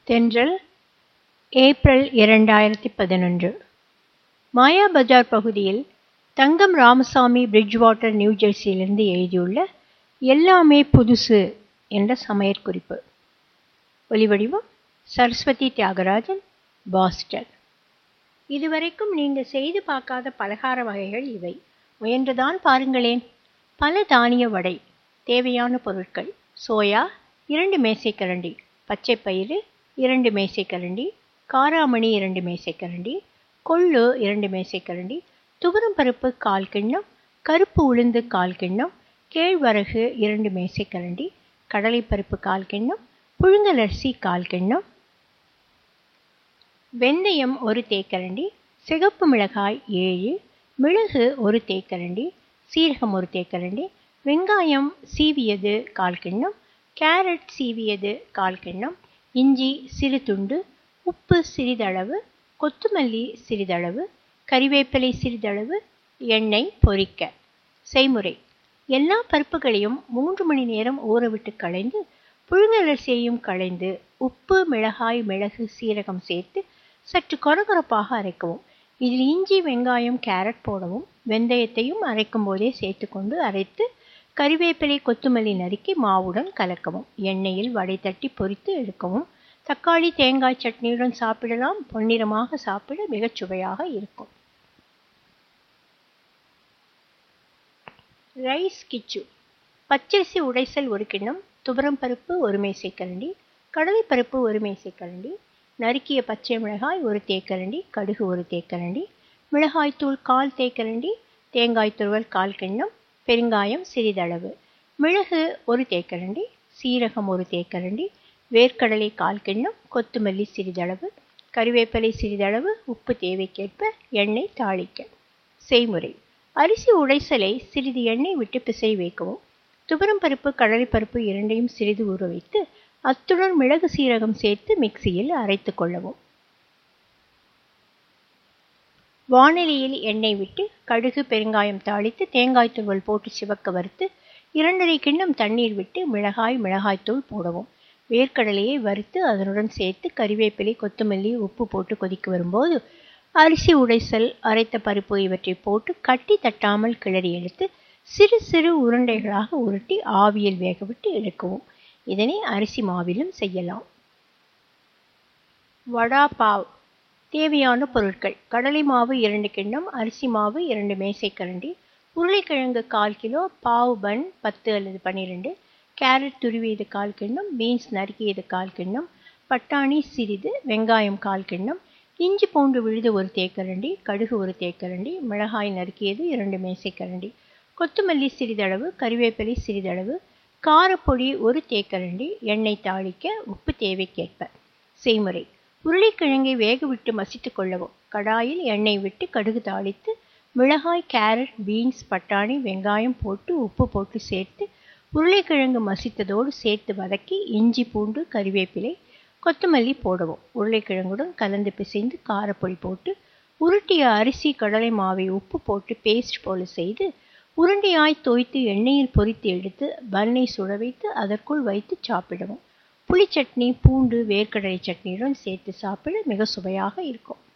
தென்றல் ஏப்ரல் இரண்டாயிரத்தி பதினொன்று மாயா பஜார் பகுதியில் தங்கம் ராமசாமி பிரிட்ஜ்வாட்டர் நியூ ஜெர்சியிலிருந்து எழுதியுள்ள எல்லாமே புதுசு என்ற சமையற்குறிப்பு ஒலிவடிவம் சரஸ்வதி தியாகராஜன் பாஸ்டன் இதுவரைக்கும் நீங்கள் செய்து பார்க்காத பலகார வகைகள் இவை முயன்றுதான் பாருங்களேன் பல தானிய வடை தேவையான பொருட்கள் சோயா இரண்டு மேசைக்கரண்டி பச்சைப்பயிறு இரண்டு மேசைக்கரண்டி காராமணி இரண்டு மேசைக்கரண்டி கொள்ளு இரண்டு மேசைக்கரண்டி துவரம் பருப்பு கால் கிண்ணம் கருப்பு உளுந்து கால் கிண்ணம் கேழ்வரகு இரண்டு மேசைக்கரண்டி கடலைப்பருப்பு கால் கிண்ணம் புழுங்கலரிசி கால் கிண்ணம் வெந்தயம் ஒரு தேக்கரண்டி சிகப்பு மிளகாய் ஏழு மிளகு ஒரு தேக்கரண்டி சீரகம் ஒரு தேக்கரண்டி வெங்காயம் சீவியது கால் கிண்ணம் கேரட் சீவியது கால் கிண்ணம் இஞ்சி சிறு துண்டு உப்பு சிறிதளவு கொத்தமல்லி சிறிதளவு கறிவேப்பிலை சிறிதளவு எண்ணெய் பொரிக்க செய்முறை எல்லா பருப்புகளையும் மூன்று மணி நேரம் ஊறவிட்டு களைந்து புழுங்கலரிசியையும் களைந்து உப்பு மிளகாய் மிளகு சீரகம் சேர்த்து சற்று கொரகொரப்பாக அரைக்கவும் இதில் இஞ்சி வெங்காயம் கேரட் போடவும் வெந்தயத்தையும் அரைக்கும் போதே சேர்த்துக்கொண்டு அரைத்து கறிவேப்பிலை கொத்தமல்லி நறுக்கி மாவுடன் கலக்கவும் எண்ணெயில் வடை தட்டி பொரித்து எடுக்கவும் தக்காளி தேங்காய் சட்னியுடன் சாப்பிடலாம் பொன்னிறமாக சாப்பிட மிகச் சுவையாக இருக்கும் ரைஸ் கிச்சு பச்சரிசி உடைசல் ஒரு கிண்ணம் துவரம் பருப்பு ஒரு மேசைக்கரண்டி கடலைப்பருப்பு ஒரு மேசைக்கரண்டி நறுக்கிய பச்சை மிளகாய் ஒரு தேக்கரண்டி கடுகு ஒரு தேக்கரண்டி மிளகாய்த்தூள் கால் தேக்கரண்டி தேங்காய் துருவல் கால் கிண்ணம் பெருங்காயம் சிறிதளவு மிளகு ஒரு தேக்கரண்டி சீரகம் ஒரு தேக்கரண்டி வேர்க்கடலை கால் கிண்ணம் கொத்தமல்லி சிறிதளவு கறிவேப்பிலை சிறிதளவு உப்பு தேவைக்கேற்ப எண்ணெய் தாளிக்க செய்முறை அரிசி உடைசலை சிறிது எண்ணெய் விட்டு பிசை வைக்கவும் துவரம் பருப்பு கடலைப்பருப்பு இரண்டையும் சிறிது ஊற வைத்து அத்துடன் மிளகு சீரகம் சேர்த்து மிக்சியில் அரைத்து கொள்ளவும் வானிலையில் எண்ணெய் விட்டு கடுகு பெருங்காயம் தாளித்து தேங்காய் துருவல் போட்டு சிவக்க வறுத்து இரண்டரை கிண்ணம் தண்ணீர் விட்டு மிளகாய் மிளகாய்த்தூள் போடவும் வேர்க்கடலையை வறுத்து அதனுடன் சேர்த்து கறிவேப்பிலை கொத்தமல்லி உப்பு போட்டு கொதிக்க வரும்போது அரிசி உடைசல் அரைத்த பருப்பு இவற்றை போட்டு கட்டி தட்டாமல் கிளறி எடுத்து சிறு சிறு உருண்டைகளாக உருட்டி ஆவியில் வேகவிட்டு எடுக்கவும் இதனை அரிசி மாவிலும் செய்யலாம் வடா பாவ் தேவையான பொருட்கள் கடலை மாவு இரண்டு கிண்ணம் அரிசி மாவு இரண்டு மேசைக்கரண்டி உருளைக்கிழங்கு கால் கிலோ பாவ் பன் பத்து அல்லது பன்னிரெண்டு கேரட் துருவியது கால் கிண்ணம் பீன்ஸ் நறுக்கியது கால் கிண்ணம் பட்டாணி சிறிது வெங்காயம் கால் கிண்ணம் இஞ்சி பூண்டு விழுது ஒரு தேக்கரண்டி கடுகு ஒரு தேக்கரண்டி மிளகாய் நறுக்கியது இரண்டு மேசைக்கரண்டி கொத்தமல்லி சிறிதளவு கறிவேப்பிலை சிறிதளவு காரப்பொடி ஒரு தேக்கரண்டி எண்ணெய் தாளிக்க உப்பு தேவைக்கேற்ப செய்முறை உருளைக்கிழங்கை வேக விட்டு மசித்து கொள்ளவும் கடாயில் எண்ணெய் விட்டு கடுகு தாளித்து மிளகாய் கேரட் பீன்ஸ் பட்டாணி வெங்காயம் போட்டு உப்பு போட்டு சேர்த்து உருளைக்கிழங்கு மசித்ததோடு சேர்த்து வதக்கி இஞ்சி பூண்டு கறிவேப்பிலை கொத்தமல்லி போடவும் உருளைக்கிழங்குடன் கலந்து பிசைந்து காரப்பொடி போட்டு உருட்டிய அரிசி கடலை மாவை உப்பு போட்டு பேஸ்ட் போல செய்து உருண்டையாய் தோய்த்து எண்ணெயில் பொரித்து எடுத்து பன்னை சுட வைத்து அதற்குள் வைத்து சாப்பிடவும் புளிச்சட்னி பூண்டு வேர்க்கடலை சட்னியுடன் சேர்த்து சாப்பிட மிக சுவையாக இருக்கும்